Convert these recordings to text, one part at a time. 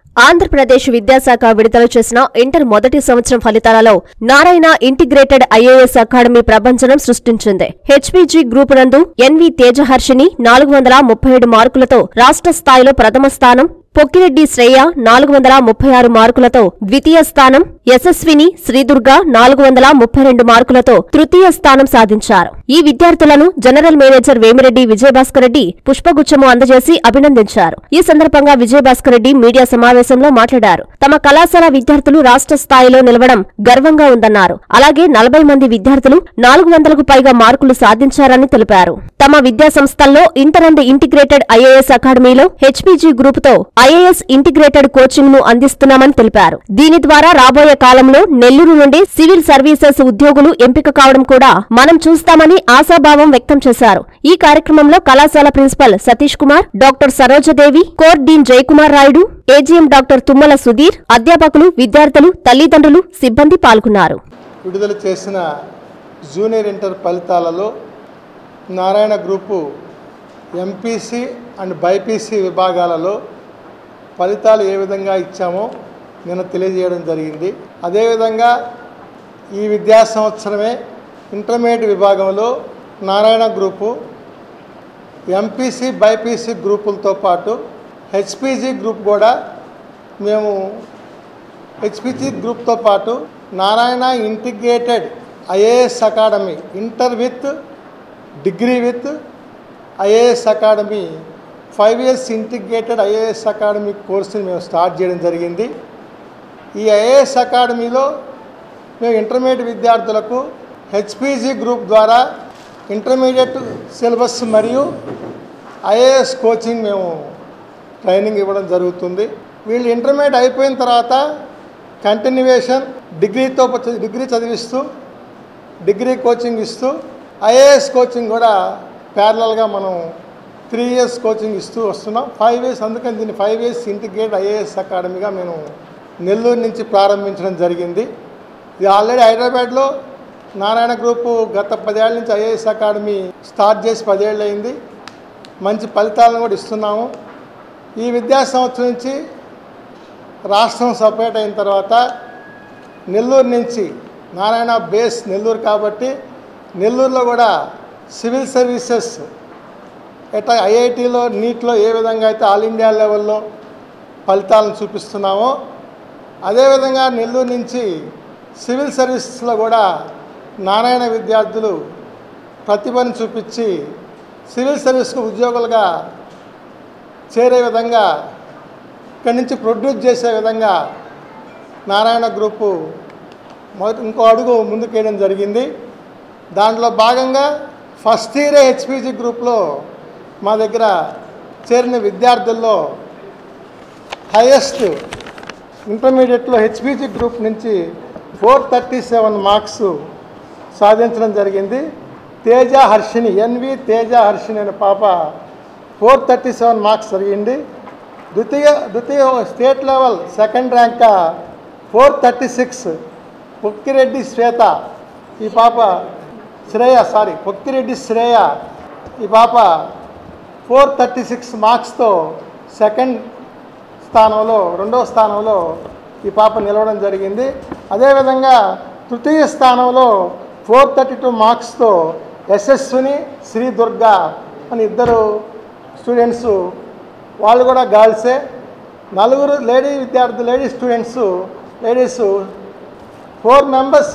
ఆంధ్రప్రదేశ్ విద్యాశాఖ విడుదల చేసిన ఇంటర్ మొదటి సంవత్సరం ఫలితాలలో నారాయణ ఇంటిగ్రేటెడ్ ఐఏఎస్ అకాడమీ ప్రభంజనం సృష్టించింది హెచ్పీజీ గ్రూప్ నందు ఎన్వి తేజహర్షిని నాలుగు వందల ముప్పై ఏడు మార్కులతో రాష్ట్ర స్థాయిలో ప్రథమ స్థానం పొక్కిరెడ్డి శ్రేయ నాలుగు వందల ముప్పై ఆరు మార్కులతో ద్వితీయ స్థానం యశస్విని శ్రీదుర్గ నాలుగు వందల ముప్పై రెండు మార్కులతో తృతీయ స్థానం సాధించారు ఈ విద్యార్థులను జనరల్ మేనేజర్ వేమిరెడ్డి విజయభాస్కర్ రెడ్డి పుష్పగుచ్చము అందజేసి అభినందించారు ఈ సందర్భంగా విజయభాస్కర్ రెడ్డి మీడియా సమావేశంలో మాట్లాడారు తమ కళాశాల విద్యార్థులు రాష్ట్ర స్థాయిలో నిలవడం గర్వంగా ఉందన్నారు అలాగే నలభై మంది విద్యార్థులు నాలుగు వందలకు పైగా మార్కులు సాధించారని తెలిపారు తమ విద్యా సంస్థల్లో ఇంటర్ అండ్ ఇంటిగ్రేటెడ్ ఐఏఎస్ అకాడమీలో హెచ్పీజీ గ్రూపుతో ఐఏఎస్ ఇంటిగ్రేటెడ్ కోచింగ్ ను అందిస్తున్నామని తెలిపారు దీని ద్వారా రాబోయే కాలంలో నెల్లూరు నుండి సివిల్ సర్వీసెస్ ఉద్యోగులు ఎంపిక కావడం కూడా మనం చూస్తామని ఆశాభావం వ్యక్తం చేశారు ఈ కార్యక్రమంలో కళాశాల principal Satish Kumar doctor Sarojadevi core dean Jayakumar Rayudu AGM doctor Tummala Sudheer అధ్యాపకులు విద్యార్థులు తల్లిదండ్రులు సిబ్బంది పాల్గొన్నారు విడుదల చేసిన జూనియర్ ఇంటర్ ఫలితాలలో Narayana group MPC and BPC విభాగాలలో ఫలితాలు ఏ విధంగా ఇచ్చామో నిన్న తెలియజేయడం జరిగింది అదేవిధంగా ఈ విద్యా సంవత్సరమే ఇంటర్మీడియట్ విభాగంలో నారాయణ గ్రూపు ఎంపీసీ బైపీసీ గ్రూపులతో పాటు హెచ్పీజీ గ్రూప్ కూడా మేము హెచ్పిసి గ్రూప్తో పాటు Narayana integrated IAS academy inter with degree with IAS academy five years integrated IAS academy కోర్సుని మేము స్టార్ట్ చేయడం జరిగింది ఈ ఐఏఎస్ అకాడమీలో మేము ఇంటర్మీడియట్ విద్యార్థులకు హెచ్పిజి గ్రూప్ ద్వారా ఇంటర్మీడియట్ సిలబస్ మరియు ఐఏఎస్ కోచింగ్ మేము ట్రైనింగ్ ఇవ్వడం జరుగుతుంది వీళ్ళు ఇంటర్మీడియట్ అయిపోయిన తర్వాత కంటిన్యూవేషన్ డిగ్రీతో ప- డిగ్రీ చదివిస్తూ డిగ్రీ కోచింగ్ ఇస్తూ ఐఏఎస్ కోచింగ్ కూడా ప్యారలల్గా మనం త్రీ ఇయర్స్ కోచింగ్ ఇస్తూ వస్తున్నాం ఫైవ్ ఇయర్స్ అందుకని దీన్ని ఫైవ్ ఇయర్స్ ఇంటిగ్రేట్ ఐఏఎస్ అకాడమీగా మేము నెల్లూరు నుంచి ప్రారంభించడం జరిగింది ఇది ఆల్రెడీ హైదరాబాద్లో నారాయణ గ్రూపు గత పదేళ్ల నుంచి ఐఏఎస్ అకాడమీ స్టార్ట్ చేసి పదేళ్ళు అయింది మంచి ఫలితాలను కూడా ఇస్తున్నాము ఈ విద్యా సంవత్సరం నుంచి రాష్ట్రం సపరేట్ అయిన తర్వాత నెల్లూరు నుంచి నారాయణ బేస్ నెల్లూరు కాబట్టి నెల్లూరులో కూడా సివిల్ సర్వీసెస్ ఎట్లా ఐఐటిలో నీట్లో ఏ విధంగా అయితే ఆల్ ఇండియా లెవెల్లో ఫలితాలను చూపిస్తున్నామో అదేవిధంగా నెల్లూరు నుంచి సివిల్ సర్వీసెస్లో కూడా నారాయణ విద్యార్థులు ప్రతిభను చూపించి సివిల్ సర్వీస్కు ఉద్యోగులుగా చేరే విధంగా ఇక్కడి నుంచి ప్రొడ్యూస్ చేసే విధంగా నారాయణ గ్రూపు మొదటి ఇంకో అడుగు ముందుకేయడం జరిగింది దాంట్లో భాగంగా ఫస్ట్ ఇయరే హెచ్పిజి గ్రూప్లో మా దగ్గర చేరిన విద్యార్థుల్లో హైయెస్ట్ ఇంటర్మీడియట్లో హెచ్పిజి గ్రూప్ నుంచి ఫోర్ థర్టీ సెవెన్ మార్క్స్ సాధించడం జరిగింది తేజ హర్షిని ఎన్వి తేజ హర్షిని అనే పాప ఫోర్ థర్టీ సెవెన్ మార్క్స్ జరిగింది ద్వితీయ ద్వితీయ state level second rank four thirty six Pokkireddy Swetha ఈ పాప శ్రేయ సారీ పొక్కిరెడ్డి శ్రేయ ఈ పాప ఫోర్ థర్టీ సిక్స్ మార్క్స్తో సెకండ్ స్థానంలో రెండవ స్థానంలో ఈ పాప నిలవడం జరిగింది అదేవిధంగా తృతీయ స్థానంలో ఫోర్ థర్టీ టూ మార్క్స్తో యశస్విని శ్రీ దుర్గా అని ఇద్దరు స్టూడెంట్స్ వాళ్ళు కూడా గర్ల్సే నలుగురు లేడీ విద్యార్థులు lady students ladies four members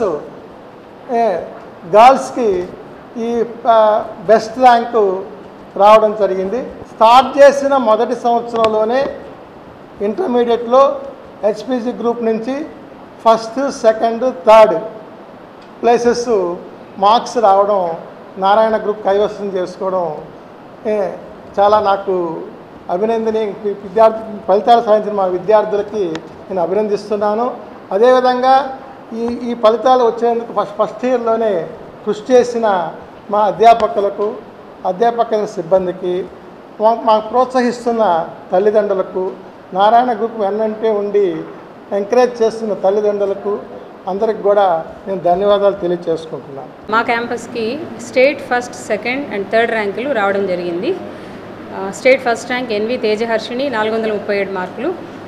గర్ల్స్కి ఈ బెస్ట్ ర్యాంకు రావడం జరిగింది స్టార్ట్ చేసిన మొదటి సంవత్సరంలోనే ఇంటర్మీడియట్లో హెచ్పిజి గ్రూప్ నుంచి first second third places marks రావడం నారాయణ గ్రూప్ కైవసం చేసుకోవడం ఏ, చాలా నాకు అభినందనీయ విద్యార్థి ఫలితాలు సాధించిన మా విద్యార్థులకి నేను అభినందిస్తున్నాను అదేవిధంగా ఈ ఈ ఫలితాలు వచ్చేందుకు ఫస్ట్ ఫస్ట్ ఇయర్లోనే కృషి చేసిన మా అధ్యాపకులకు అధ్యాపక సిబ్బందికి మా- మాకు ప్రోత్సహిస్తున్న తల్లిదండ్రులకు నారాయణ గ్రూప్ వెన్నంటే ఉండి ఎంకరేజ్ చేస్తున్న తల్లిదండ్రులకు అందరికి కూడా నేను ధన్యవాదాలు తెలియజేసుకుంటున్నాను మా క్యాంపస్కి state first second and third ర్యాంకులు రావడం జరిగింది ఆ, state first rank N V Tejaharshini నాలుగు వందల ముప్పై ఏడు మార్కులు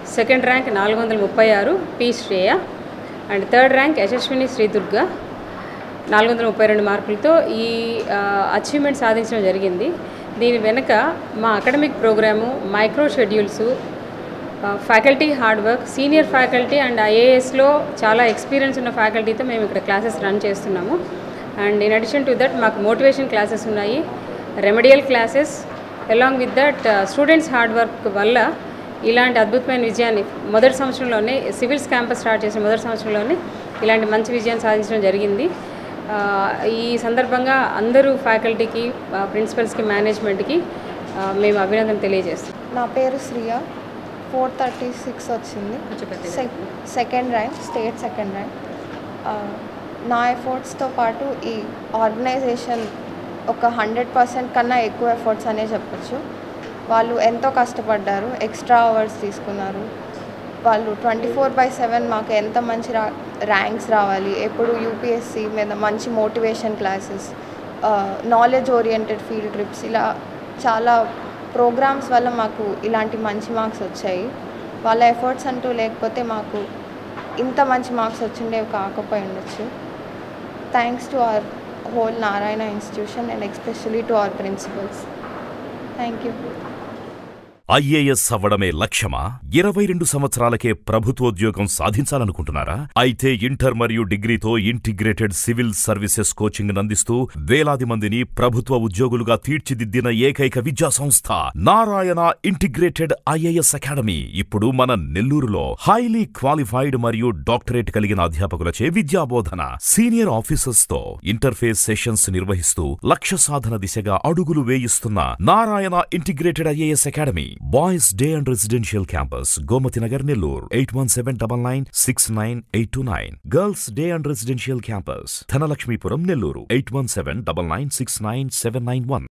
సెకండ్ ర్యాంక్ నాలుగు వందల ముప్పై ఆరు P Shreya and third rank Yashaswini Sridurga నాలుగు వందల ముప్పై రెండు మార్కులతో ఈ అచీవ్మెంట్ సాధించడం జరిగింది దీని వెనుక మా academic program micro schedules faculty hard work senior faculty and ఐఏఎస్లో చాలా ఎక్స్పీరియన్స్ ఉన్న ఫ్యాకల్టీతో మేము ఇక్కడ క్లాసెస్ రన్ చేస్తున్నాము and in addition to that మాకు మోటివేషన్ క్లాసెస్ ఉన్నాయి remedial classes along with that students hard work వల్ల ఇలాంటి అద్భుతమైన విజయాన్ని మొదటి సంవత్సరంలోనే సివిల్స్ క్యాంపస్ స్టార్ట్ చేసిన మొదటి సంవత్సరంలోనే ఇలాంటి మంచి విజయాన్ని సాధించడం జరిగింది ఆ, ఈ సందర్భంగా అందరూ ఫ్యాకల్టీకి ప్రిన్సిపల్స్కి మేనేజ్మెంట్కి ఆ, మేము అభినందన తెలియజేస్తాం నా పేరు శ్రియ ఫోర్ థర్టీ సిక్స్ వచ్చింది సెక్- second rank state second rank ఆ, నా ఎఫర్ట్స్తో పాటు ఈ ఆర్గనైజేషన్ ఒక హండ్రెడ్ పర్సెంట్ కన్నా ఎక్కువ ఎఫర్ట్స్ అనే చెప్పొచ్చు వాళ్ళు ఎంతో కష్టపడ్డారు ఎక్స్ట్రా అవర్స్ తీసుకున్నారు వాళ్ళు ట్వంటీ ఫోర్ బై సెవెన్ మాకు ఎంత మంచి రా ర్యాంక్స్ రావాలి ఎప్పుడు యూపీఎస్సి మీద మంచి motivation classes knowledge oriented field trips ఇలా చాలా ప్రోగ్రామ్స్ వల్ల మాకు ఇలాంటి మంచి మార్క్స్ వచ్చాయి వాళ్ళ ఎఫర్ట్స్ అంటూ లేకపోతే మాకు ఇంత మంచి మార్క్స్ వచ్చిండేవి కాకపోయి ఉండొచ్చు thanks to our whole Narayana institution and especially to our principals thank you IAS అవ్వడమే లక్ష్యమా ఇరవై రెండు సంవత్సరాలకే ప్రభుత్వోద్యోగం సాధించాలనుకుంటున్నారా అయితే ఇంటర్ మరియు డిగ్రీతో ఇంటిగ్రేటెడ్ సివిల్ సర్వీసెస్ కోచింగ్ అందిస్తూ వేలాది మందిని ప్రభుత్వ ఉద్యోగులుగా తీర్చిదిద్దిన ఏకైక విద్యా సంస్థ నారాయణ ఇంటిగ్రేటెడ్ ఐఏఎస్ అకాడమీ ఇప్పుడు మన నెల్లూరులో హైలీ క్వాలిఫైడ్ మరియు డాక్టరేట్ కలిగిన అధ్యాపకులచే విద్యాబోధన సీనియర్ ఆఫీసర్స్ తో ఇంటర్ఫేస్ సెషన్స్ నిర్వహిస్తూ లక్ష్య సాధన దిశగా అడుగులు వేయిస్తున్న Narayana integrated IAS academy boys day and residential campus Gomathi Nagar Nellore eight one seven double nine six nine eight two nine girls day and residential campus Dhanalakshmipuram Nellore eight one seven double nine six nine seven nine one